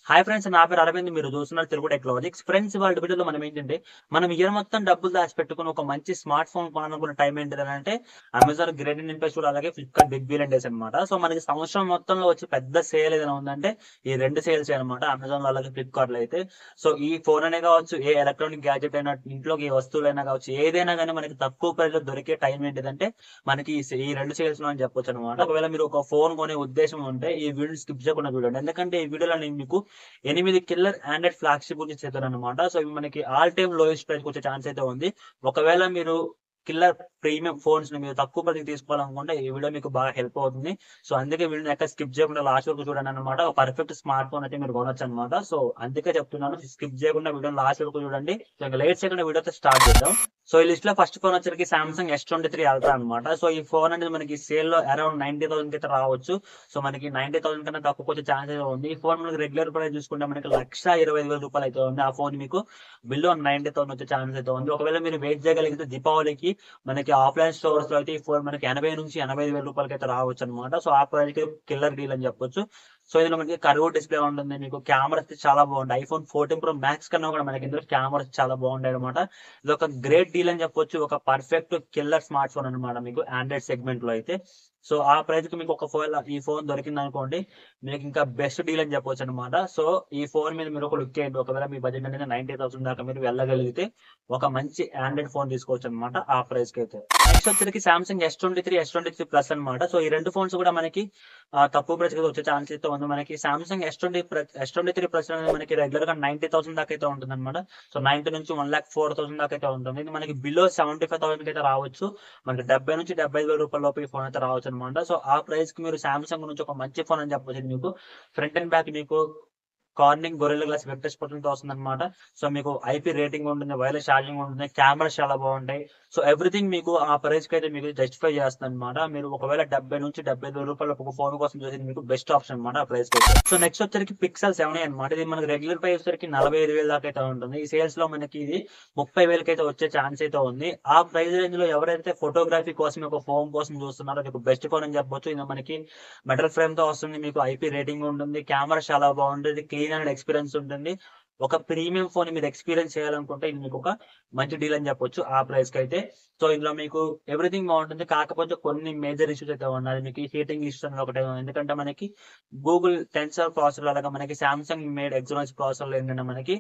hi friends నా పేరు అరవింద్ మీరు చూస్తున్నారు తెలుగు టెక్నాలజిక్స్ ఫ్రెండ్స్ వాళ్ళ వీడియోలో మనం ఏంటంటే మనం ఇయర్ మొత్తం డబ్బులు దాచిపెట్టుకుని ఒక మంచి స్మార్ట్ ఫోన్ కొనాలనుకున్న టైం ఏంటి అంటే అమెజాన్ గ్రేట్ ఇండియన్ ఫెస్టివల్ అలాగే ఫ్లిప్కార్ట్ బిగ్ బిలియన్ డేస్ అనమాట సో మనకి సంవత్సరం మొత్తంలో వచ్చి పెద్ద సేల్ ఏదైనా ఉందంటే ఈ రెండు సేల్స్ అనమాట అమెజాన్ లో అలాగే ఫ్లిప్కార్ట్ లో అయితే సో ఈ ఫోన్ అనే కావచ్చు ఏ ఎలక్ట్రానిక్ గ్యాజెట్ అయినా ఇంట్లోకి ఏ వస్తువులైనా కావచ్చు ఏదైనా కానీ మనకి తక్కువ ప్రైస్ లో దొరికే టైం ఏంటిదంటే మనకి ఈ సే- ఈ రెండు సేల్స్ లో అని చెప్పొచ్చు అనమాట ఒకవేళ మీరు ఒక ఫోన్ కొనే ఉద్దేశం ఉంటే ఈ వీడియో స్కిప్ చేయకుండా చూడండి ఎందుకంటే ఈ వీడియోలో నేను మీకు ఎనిమిది కిల్లర్ ఆండ్రాయిడ్ ఫ్లాగ్షిప్ గురించి చెప్తాను అనమాట సో ఇవి మనకి ఆల్ టైమ్ లోయెస్ట్ ప్రైస్ వచ్చే ఛాన్స్ అయితే ఉంది ఒకవేళ మీరు కిల్లర్ ప్రీమియం ఫోన్స్ ని మీరు తక్కువ ప్రైస్ తీసుకోవాలనుకుంటే ఈ వీడియో మీకు బాగా హెల్ప్ అవుతుంది సో అందుకే వీడియో ఎక్కడ స్కిప్ చేయకుండా లాస్ట్ వరకు చూడండి అనమాట ఒక పర్ఫెక్ట్ స్మార్ట్ ఫోన్ అయితే మీరు కొనొచ్చు అనమాట సో అందుకే చెప్తున్నాను స్కిప్ చేయకుండా వీడియో లాస్ట్ వరకు చూడండి సో ఇంకా లేట్ చేయకుండా వీడియోతో స్టార్ట్ చేద్దాం సో ఈ లిస్ట్ లో ఫస్ట్ ఫోన్ వచ్చరికి Samsung S twenty three ultra అనమాట సో ఈ ఫోన్ అనేది మనకి సేల్ లో అరౌండ్ నైన్టీ థౌసండ్ అయితే రావచ్చు సో మనకి నైన్టీ థౌసండ్ కన్నా తక్కువ వచ్చే ఛాన్స్ అయితే ఉంది ఈ ఫోన్ మనకి రెగ్యులర్ ప్రైస్ చూసుకుంటే మనకి లక్ష ఇరవై ఐదు వేల రూపాయలు అయితే ఉంది ఆ ఫోన్ మీకు బిలో నైన్టీ థౌసండ్ వచ్చే ఛాన్స్ అయితే ఉంది ఒకవేళ మీరు వెయిట్ చేయగలిగితే దీపావళికి మనకి ఆఫ్లైన్ స్టోర్స్ లో అయితే ఈ ఫోన్ మనకి ఎనభై నుంచి ఎనభై ఐదు వేల రూపాయలకి అయితే రావచ్చు అనమాట సో ఆ ప్రైస్ కి కిల్లర్ డీల్ అని చెప్పొచ్చు సో ఇందులో మనకి కర్వ్ డిస్ప్లే ఉంటుంది మీకు కెమెరాస్ చాలా బాగుంటాయి ఐఫోన్ ఫోర్టీన్ ప్రో మ్యాక్స్ కన్నా కూడా మనకి ఇందులో కెమెరాస్ చాలా బాగుంటాయి అనమాట ఇది ఒక గ్రేట్ డీల్ అని చెప్పొచ్చు ఒక పర్ఫెక్ట్ కిల్లర్ స్మార్ట్ ఫోన్ అనమాట మీకు ఆండ్రాయిడ్ సెగ్మెంట్ లో అయితే సో ఆ ప్రైస్ కి మీకు ఒక ఫోన్ ఈ ఫోన్ దొరికింది అనుకోండి మీకు ఇంకా బెస్ట్ డీల్ అని చెప్పొచ్చు అనమాట సో ఈ ఫోన్ మీద మీరు ఒక లుక్ చేయండి ఒకవేళ మీ బడ్జెట్ అనేది నైన్టీ థౌసండ్ దాకా మీరు వెళ్ళగలిగితే ఒక మంచి ఆండ్రాయిడ్ ఫోన్ తీసుకోవచ్చు అనమాట ఆ ప్రైస్ కి అయితే నెక్స్ట్ వచ్చేసరికి Samsung S twenty three S twenty three plus అనమాట సో ఈ రెండు ఫోన్స్ కూడా మనకి ఆ, తక్కువ ప్రైస్ కి వచ్చే ఛాన్స్ అయితే ఉంది మనకి Samsung S twenty S twenty three plus అనేది మనకి రెగ్యులర్ గా నైన్టీ థౌసండ్ దాకా అయితే ఉంటుంది అనమాట సో నైన్టీ నుంచి వన్ లాక్ ఫోర్ థౌసండ్ దాకా అయితే ఉంటుంది ఇది మనకి బిలో సెవెంటీ ఫైవ్ థౌసండ్ అయితే రావచ్చు మనకి డెబ్బై నుంచి డెబ్బై ఐదు వేల రూపాయల లోపు ఈ ఫోన్ అయితే రావచ్చు అనమాట సో ఆ ప్రైస్ కి మీరు సామ్సంగ్ నుంచి ఒక మంచి ఫోన్ అని చెప్పొచ్చు ఇది మీకు ఫ్రంట్ అండ్ బ్యాక్ మీకు Corning Gorilla Glass Victus sporting తో వస్తుంది అనమాట సో మీకు ఐపీ రేటింగ్ ఉంటుంది వైర్లెస్ ఛార్జింగ్ ఉంటుంది కెమెరాస్ చాలా బాగుంటాయి సో ఎవ్రీథింగ్ మీకు ఆ ప్రైస్ కి అయితే మీకు జస్టిఫై చేస్తుంది అనమాట మీరు ఒకవేళ డెబ్బై నుంచి డెబ్బై ఐదు వేల రూపాయల ఒక ఫోన్ కోసం చూసేది మీకు బెస్ట్ ఆప్షన్ అనమాట ఆ ప్రైస్ కి అయితే సో నెక్స్ట్ వచ్చరికి పిక్సెల్ సెవెన్ అనమాట ఇది మనకి రెగ్యులర్ ప్రైస్ వచ్చరికి నలభై ఐదు వేల దాకా అయితే ఉంటుంది ఈ సేల్స్ లో మనకి ఇది ముప్పై వేలకి అయితే వచ్చే ఛాన్స్ అయితే ఉంది ఆ ప్రైస్ రేంజ్ లో ఎవరైతే ఫోటోగ్రఫీ కోసం ఒక ఫోన్ కోసం చూస్తున్నారో మీకు బెస్ట్ ఫోన్ అని చెప్పొచ్చు ఇది మనకి మెటల్ ఫ్రేమ్ తో వస్తుంది మీకు ఐపీ రేటింగ్ ఉంటుంది కెమెరా చాలా బాగుంటుంది క్లీన్ అండ్ ఎక్స్పీరియన్స్ ఉంటుంది ఒక ప్రీమియం ఫోన్ మీరు ఎక్స్పీరియన్స్ చేయాలనుకుంటే ఇది మీకు ఒక మంచి డీల్ అని చెప్పొచ్చు ఆ ప్రైస్ కి అయితే సో ఇందులో మీకు ఎవ్రీథింగ్ బాగుంటుంది కాకపోతే కొన్ని మేజర్ ఇష్యూస్ అయితే ఉన్నాయి మీకు హీటింగ్ ఇష్యూస్ అనేది ఒకటే ఉంది ఎందుకంటే మనకి గూగుల్ టెన్సర్ ప్రాసెసర్ అలాగా మనకి సామ్సంగ్ మేడ్ ఎక్సలెన్స్ ప్రాసెసర్ ఏంటంటే మనకి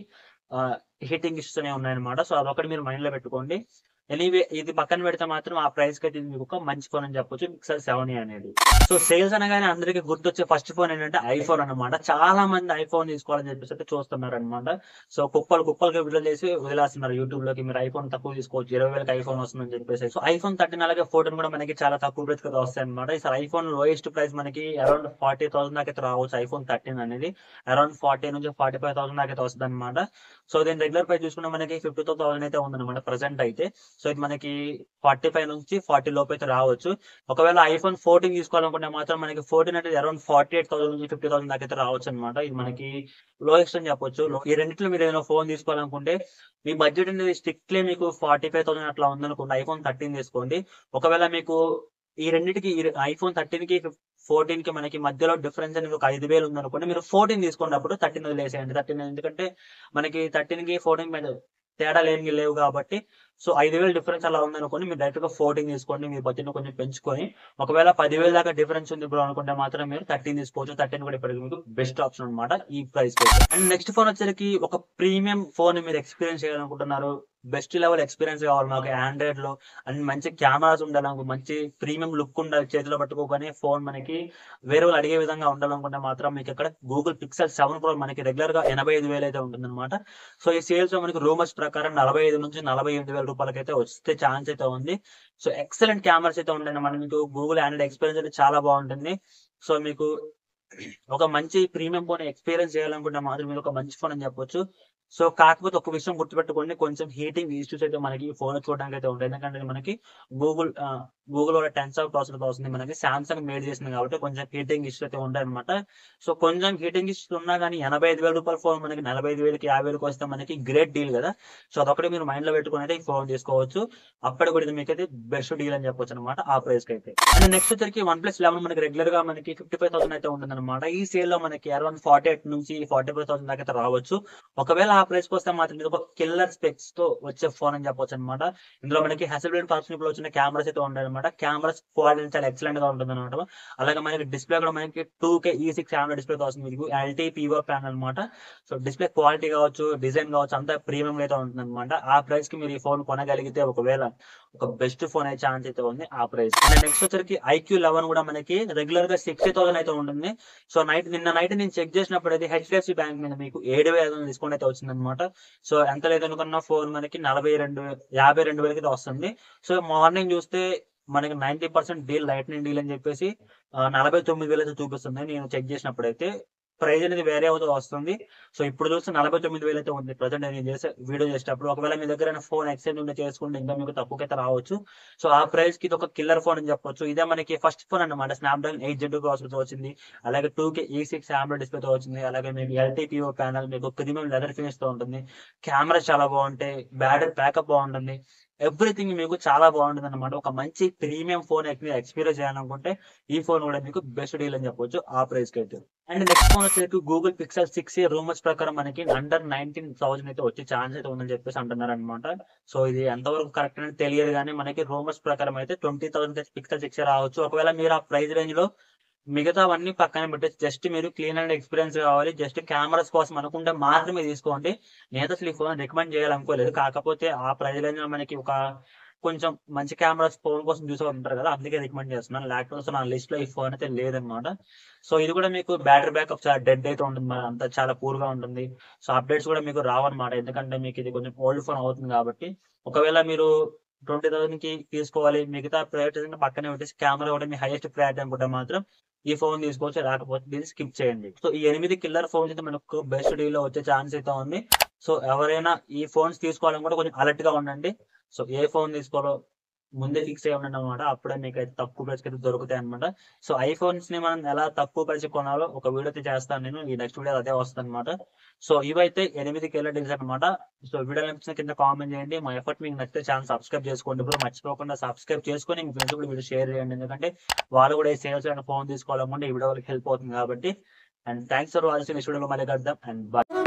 హీటింగ్ ఇష్యూస్ అనేవి ఉన్నాయన్నమాట సో అదొకటి మీరు మైండ్ లో పెట్టుకోండి ఎనీవే ఇది పక్కన పెడితే మాత్రం ఆ ప్రైస్ కి అయితే ఇది మీకు ఒక మంచి ఫోన్ అని చెప్పొచ్చు పిక్సెల్ సెవెన్ అనేది సో సేల్స్ అనగానే అందరికి గుర్తొచ్చే ఫస్ట్ ఫోన్ ఏంటంటే ఐఫోన్ అన్నమాట చాలా మంది ఐఫోన్ తీసుకోవాలని చెప్పేసి అయితే చూస్తున్నారు అనమాట సో కుప్పలు కుప్పలుగా విడుదల చేసి వదిలేస్తున్నారు యూట్యూబ్ లోకి మీరు ఐఫోన్ తక్కువ తీసుకోవచ్చు ఇరవై వేలకి ఐఫోన్ వస్తుందని చెప్పేసి సో ఐఫోన్ థర్టీన్ అలాగే ఫోర్టీన్ కూడా మనకి చాలా తక్కువ ప్రైస్ కదా వస్తాయి అనమాట ఈసారి ఐఫోన్ లోయెస్ట్ ప్రైస్ మనకి అరౌండ్ ఫార్టీ థౌసండ్ దాకా అయితే రావచ్చు ఐఫోన్ థర్టీన్ అనేది అరౌండ్ ఫార్టీ నుంచి ఫార్టీ ఫైవ్ థౌసండ్ దాకా అయితే వస్తుంది అనమాట సో దీని రెగ్యులర్ ప్రైస్ చూసుకుంటే మనకి ఫిఫ్టీ టూ థౌసండ్ అయితే ఉందన్నమాట ప్రెసెంట్ అయితే సో ఇది మనకి ఫార్టీ ఫైవ్ నుంచి ఫార్టీ లోపు అయితే రావచ్చు ఒకవేళ ఐఫోన్ ఫోర్టీన్ తీసుకోవాలనుకుంటే మాత్రం మనకి ఫోర్టీన్ అంటే అరౌండ్ ఫార్టీ ఎయిట్ థౌసండ్ నుంచి ఫిఫ్టీ థౌసండ్ దాకా అయితే రావచ్చు అనమాట ఇది మనకి లోయెస్ట్ అని చెప్పొచ్చు ఈ రెండిట్లో మీరు ఏదైనా ఫోన్ తీసుకోవాలనుకుంటే మీ బడ్జెట్ అనేది స్ట్రిక్ట్లీ మీకు ఫార్టీ ఫైవ్ థౌసండ్ అట్లా ఉందనుకోండి ఐఫోన్ థర్టీన్ తీసుకోండి ఒకవేళ మీకు ఈ రెండింటికి ఐఫోన్ థర్టీన్ కి ఫోర్టీన్ కి మనకి మధ్యలో డిఫరెన్స్ అనేది ఒక ఐదు వేలు ఉందనుకోండి మీరు ఫోర్టీన్ తీసుకున్నప్పుడు థర్టీన్ వదిలేసేయండి థర్టీన్ ఎందుకంటే మనకి థర్టీన్ కి ఫోర్టీన్ మీద తేడా లేని లేవు కాబట్టి సో ఐదు వేలు డిఫరెన్స్ అలా ఉందనుకోండి మీరు డైరెక్ట్ గా ఫోర్టీన్ తీసుకోండి మీ బడ్జెట్ కొంచెం పెంచుకొని ఒకవేళ పదివేల దాకా డిఫరెన్స్ ఉంది బ్రో అనుకుంటే మాత్రం మీరు థర్టీన్ తీసుకోవచ్చు థర్టీన్ కూడా ఇప్పటికి మీకు బెస్ట్ ఆప్షన్ అనమాట ఈ ప్రైస్ అండ్ నెక్స్ట్ ఫోన్ వచ్చేసరికి ఒక ప్రీమియం ఫోన్ మీరు ఎక్స్పీరియన్స్ చేయాలనుకుంటున్నారు బెస్ట్ లెవెల్ ఎక్స్పీరియన్స్ కావాలి మాకు ఆండ్రాయిడ్ లో అండ్ మంచి కెమెరాస్ ఉండాలి మాకు మంచి ప్రీమియం లుక్ ఉండాలి చేతిలో పట్టుకోగానే ఫోన్ మనకి వేరే వాళ్ళు అడిగే విధంగా ఉండాలనుకుంటే మాత్రం మీకు ఇక్కడ గూగుల్ పిక్సెల్ సెవెన్ ప్రో మనకి రెగ్యులర్ గా ఎనభై ఐదు వేలు అయితే ఉంటుందన్నమాట సో ఈ సేల్స్ లో మనకి రూమర్స్ ప్రకారం నలభై ఐదు నుంచి నలభై ఎనిమిది వేల రూపాయలకి అయితే వస్తే ఛాన్స్ అయితే ఉంది సో ఎక్సలెంట్ కెమెరాస్ అయితే ఉంటాయి మన మీకు గూగుల్ ఆండ్రాయిడ్ ఎక్స్పీరియన్స్ అయితే చాలా బాగుంటుంది సో మీకు ఒక మంచి ప్రీమియం ఫోన్ ఎక్స్పీరియన్స్ చేయాలనుకుంటే మాత్రం మీరు ఒక మంచి ఫోన్ అని చెప్పొచ్చు సో కాకపోతే ఒక విషయం గుర్తుపెట్టుకోండి కొంచెం హీటింగ్ ఇష్యూస్ అయితే మనకి ఫోన్ చూడడానికి అయితే ఉంటాయి ఎందుకంటే ఇది మనకి గూగుల్ గూగుల్ కూడా టెన్సర్ ప్రాసెసర్ వస్తుంది మనకి సామ్సంగ్ మేడ్ చేసింది కాబట్టి కొంచెం హీటింగ్ ఇష్యూస్ అయితే ఉంటాయి అనమాట సో కొంచెం హీటింగ్ ఇష్యూస్ ఉన్నా కానీ ఎనభై ఐదు వేల రూపాయల ఫోన్ మనకి నలభై ఐదు వేలకి యాభై వేలకి వస్తే మనకి గ్రేట్ డీల్ కదా సో అదొకటి మీరు మైండ్ లో పెట్టుకుని అయితే ఈ ఫోన్ తీసుకోవచ్చు అప్పటి కూడా ఇది మీకు అయితే బెస్ట్ డీల్ అని చెప్పొచ్చు అనమాట ఆ ప్రైస్ కి అయితే అండ్ నెక్స్ట్ వచ్చరికి వన్ ప్లస్ లెవెన్ మనకి రెగ్యులర్ గా మనకి ఫిఫ్టీ ఫైవ్ థౌసండ్ అయితే ఉంటుంది అనమాట ఈ సేల్ లో మనకి అరౌండ్ ఫార్టీ ఎయిట్ నుంచి ఫార్టీ ఫైవ్ థౌసండ్ దాకా అయితే రావచ్చు ఒకవేళ ఆ ప్రైస్ వస్తే మాత్రం ఇది ఒక కిల్లర్ స్పెక్స్ తో వచ్చే ఫోన్ అని చెప్పొచ్చు అనమాట ఇందులో మనకి హెసబ్లెడ్ పర్సన్ ఇప్పుడు వచ్చిన కెమెరాస్ అయితే ఉంటాయి అనమాట కెమెరాస్ క్వాలిటీ చాలా ఎక్సలెంట్ గా ఉంటుంది అనమాట అలాగే మనకి డిస్ప్లే కూడా మనకి టూ కే ఈ సిక్స్ కెమెరా డిస్ప్లే వస్తుంది మీకు ఎల్టీ పీవో ప్యాన్ అనమాట సో డిస్ప్లే క్వాలిటీ కావచ్చు డిజైన్ కావచ్చు అంతా ప్రీమియం అయితే ఉంటుంది అనమాట ఆ ప్రైస్ కి మీరు ఈ ఫోన్ కొనగలిగితే ఒకవేళ ఒక బెస్ట్ ఫోన్ అయ్యే ఛాన్స్ అయితే ఉంది ఆ ప్రైస్ అండ్ నెక్స్ట్ వచ్చరికి ఐక్యూ లెవెన్ కూడా మనకి రెగ్యులర్ గా సిక్స్టీ థౌసండ్ అయితే ఉంటుంది సో నైట్ నిన్న నైట్ నేను చెక్ చేసినప్పుడు అయితే హెచ్డిఎఫ్సి బ్యాంక్ మీద మీకు ఏడు వేల డిస్కౌంట్ అయితే వచ్చింది అనమాట సో ఎంత లేదనుకున్న ఫోన్ మనకి నలభై రెండు యాభై రెండు వేలకి అయితే వస్తుంది సో మార్నింగ్ చూస్తే మనకి ninety percent deal lightning deal అని చెప్పేసి ఆ, నలభై తొమ్మిది వేలు అయితే చూపిస్తుంది నేను చెక్ చేసినప్పుడు అయితే ప్రైస్ అనేది వేరే అవుతూ వస్తుంది సో ఇప్పుడు చూస్తే నలభై తొమ్మిది వేలు అయితే ఉంది ప్రజెంట్ నేను చేసే వీడియో చేసేటప్పుడు ఒకవేళ మీ దగ్గర ఫోన్ ఎక్స్చేంజ్ ఉంటే చేసుకుంటే ఇంకా మీకు తక్కువకైతే రావచ్చు సో ఆ ప్రైస్ కి ఇది ఒక కిల్లర్ ఫోన్ అని చెప్పొచ్చు ఇదే మనకి ఫస్ట్ ఫోన్ అన్నమాట స్నాప్డ్రాగన్ ఎయిట్ జెడ్ ప్రాసెసర్ తో వచ్చింది అలాగే టూ కే ఈ సిక్స్ ఆండ్రాయిడ్ డిస్ప్లే తో వచ్చింది అలాగే మీకు ఎల్టీపీఓ ప్యానల్ మీకు ప్రీమియం లెదర్ ఫినిష్ తో ఉంటుంది కెమెరా చాలా బాగుంటాయి బ్యాటరీ బ్యాకప్ బాగుంటుంది ఎవ్రీథింగ్ మీకు చాలా బాగుంటుంది అనమాట ఒక మంచి ప్రీమియం ఫోన్ ఎక్స్పీరియన్స్ చేయాలనుకుంటే ఈ ఫోన్ కూడా మీకు బెస్ట్ డీల్ అని చెప్పొచ్చు ఆ ప్రైస్ కి అయితే అండ్ నెక్స్ట్ ఫోన్ వచ్చేసి గూగుల్ పిక్సెల్ సిక్స్ రూమర్స్ ప్రకారం మనకి అండర్ నైన్టీన్ థౌసండ్ అయితే వచ్చే ఛాన్స్ అయితే ఉందని చెప్పేసి అంటున్నారు అనమాట సో ఇది ఎంతవరకు కరెక్ట్ అని తెలియదు కానీ మనకి రూమర్స్ ప్రకారం అయితే ట్వంటీ థౌసండ్ పిక్సెల్ సిక్స్ రావచ్చు ఒకవేళ మీరు ఆ ప్రైస్ రేంజ్ లో మిగతావన్నీ పక్కన పెట్టేసి జస్ట్ మీరు క్లీన్ అండ్ ఎక్స్పీరియన్స్ కావాలి జస్ట్ కెమెరాస్ కోసం అనుకుంటే మాత్రమే తీసుకోండి నేను అసలు ఈ ఫోన్ రికమెండ్ చేయాలనుకోలేదు కాకపోతే ఆ ప్రైస్ రేంజ్ లో మనకి ఒక కొంచెం మంచి కెమెరాస్ ఫోన్ కోసం చూసే ఉంటారు కదా అందుకే రికమెండ్ చేస్తున్నాను లేకపోతే నా లిస్ట్ లో ఈ ఫోన్ అయితే లేదనమాట సో ఇది కూడా మీకు బ్యాటరీ బ్యాకప్ చాలా డెడ్ అయితే ఉంటుంది మరి అంతా చాలా పూర్ గా ఉంటుంది సో అప్డేట్స్ కూడా మీకు రావన్నమాట ఎందుకంటే మీకు ఇది కొంచెం ఓల్డ్ ఫోన్ అవుతుంది కాబట్టి ఒకవేళ మీరు ట్వంటీ థౌసండ్ కి తీసుకోవాలి మిగతా ప్రయారిటీ పక్కనే పెట్టేసి కెమెరా కూడా మీ హైయెస్ట్ ప్రయారిటీ అనుకుంటే మాత్రం ఈ ఫోన్ తీసుకోవచ్చు లేకపోతే దీన్ని స్కిప్ చేయండి సో ఈ ఎనిమిది కిల్లర్ ఫోన్స్ అయితే మనకు బెస్ట్ డీల్ లో వచ్చే ఛాన్స్ అయితే ఉంది సో ఎవరైనా ఈ ఫోన్స్ తీసుకోవాలని కూడా కొంచెం అలర్ట్ గా ఉండండి సో ఏ ఫోన్ తీసుకోవాలో ముందే ఫిక్స్ అయ్యి ఉండండి అనమాట అప్పుడే మీకు అయితే తక్కువ ప్రైస్ అయితే దొరుకుతాయి అనమాట సో ఐఫోన్స్ ని మనం ఎలా తక్కువ ప్రైస్ కొనాలో ఒక వీడియో అయితే చేస్తాను నేను ఈ నెక్స్ట్ వీడియో అదే వస్తుంది అనమాట సో ఇవైతే ఎనిమిది కిలో డీల్స్ అనమాట సో వీడియో నచ్చిన కింద కామెంట్ చేయండి మా ఎఫర్ట్ మీకు నచ్చితే ఛానల్ సబ్స్క్రైబ్ చేసుకోండి ఇప్పుడు మర్చిపోకుండా సబ్స్క్రైబ్ చేసుకొని మీ ఫ్రెండ్స్ కూడా వీడియో షేర్ చేయండి ఎందుకంటే వాళ్ళు కూడా ఈ సేల్స్ ఫోన్ తీసుకోవాలనుకుంటే ఈ వీడియో వాళ్ళకి హెల్ప్ అవుతుంది కాబట్టి and thanks for watching next వీడియోలో మళ్ళీ కలుద్దాం అండ్ బాయ్